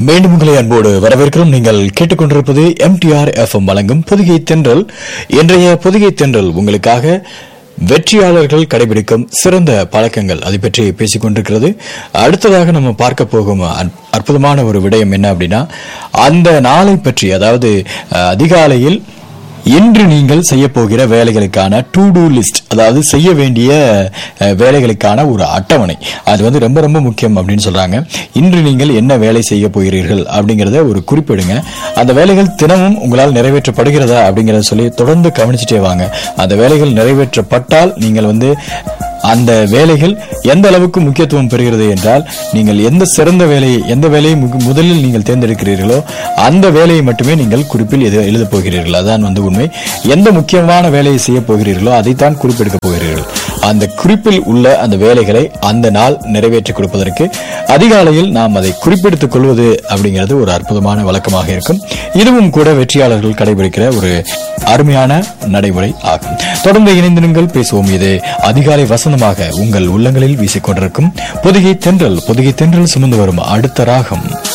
மீண்டும் உங்களை அன்போடு வரவேற்கிறோம் நீங்கள் கேட்டுக்கொண்டிருப்பது எம்டிஆர் எஃப்எம் வழங்கும் புதுகை தென்றல் இன்றைய புதுகை தென்றல் உங்களுக்காக வெற்றியாளர்கள் கடைபிடிக்கும் சிறந்த பழக்கங்கள் அதை பற்றி பேசிக் கொண்டிருக்கிறது அடுத்ததாக நம்ம பார்க்க போகும் அற்- அற்புதமான ஒரு விடயம் என்ன அப்படின்னா அந்த நாளை பற்றி அதாவது அஹ், அதிகாலையில் இன்று நீங்கள் செய்ய போகிற வேலைகளுக்கான டு டூ லிஸ்ட் அதாவது செய்ய வேண்டிய அஹ், வேலைகளுக்கான ஒரு அட்டவணை அது வந்து ரொம்ப ரொம்ப முக்கியம் அப்படின்னு சொல்றாங்க இன்று நீங்கள் என்ன வேலை செய்ய போகிறீர்கள் அப்படிங்கறத ஒரு குறிப்பிடுங்க அந்த வேலைகள் தினமும் உங்களால் நிறைவேற்றப்படுகிறதா அப்படிங்கறத சொல்லி தொடர்ந்து கவனிச்சுட்டே வாங்க அந்த வேலைகள் நிறைவேற்றப்பட்டால் நீங்கள் வந்து அந்த வேலைகள் எந்த அளவுக்கு முக்கியத்துவம் பெறுகிறது என்றால் நீங்கள் எந்த சிறந்த வேலையை எந்த வேலையை முக- முதலில் நீங்கள் தேர்ந்தெடுக்கிறீர்களோ அந்த வேலையை மட்டுமே நீங்கள் குறிப்பில் எது எழுதப் போகிறீர்கள் அதான் வந்து உண்மை எந்த முக்கியமான வேலையை செய்ய போகிறீர்களோ அதைத்தான் குறிப்பெடுக்க போகிறீர்கள் அந்த குறிப்பில் உள்ள அந்த வேலைகளை அந்த நாள் நிறைவேற்றி கொடுப்பதற்கு அதிகாலையில் நாம் அதை குறிப்பெடுத்துக் கொள்வது அப்படிங்கிறது ஒரு அற்புதமான வழக்கமாக இருக்கும் இதுவும் கூட வெற்றியாளர்கள் கடைபிடிக்கிற ஒரு அருமையான நடைமுறை ஆகும் தொடர்ந்து இணைந்திருங்கள் பேசுவோம் இது அதிகாலை வசந்தமாக உங்கள் உள்ளங்களில் வீசிக்கொண்டிருக்கும் பொதிகை தென்றல் பொதிகை தென்றல் சுமந்து வரும் அடுத்த ராகம்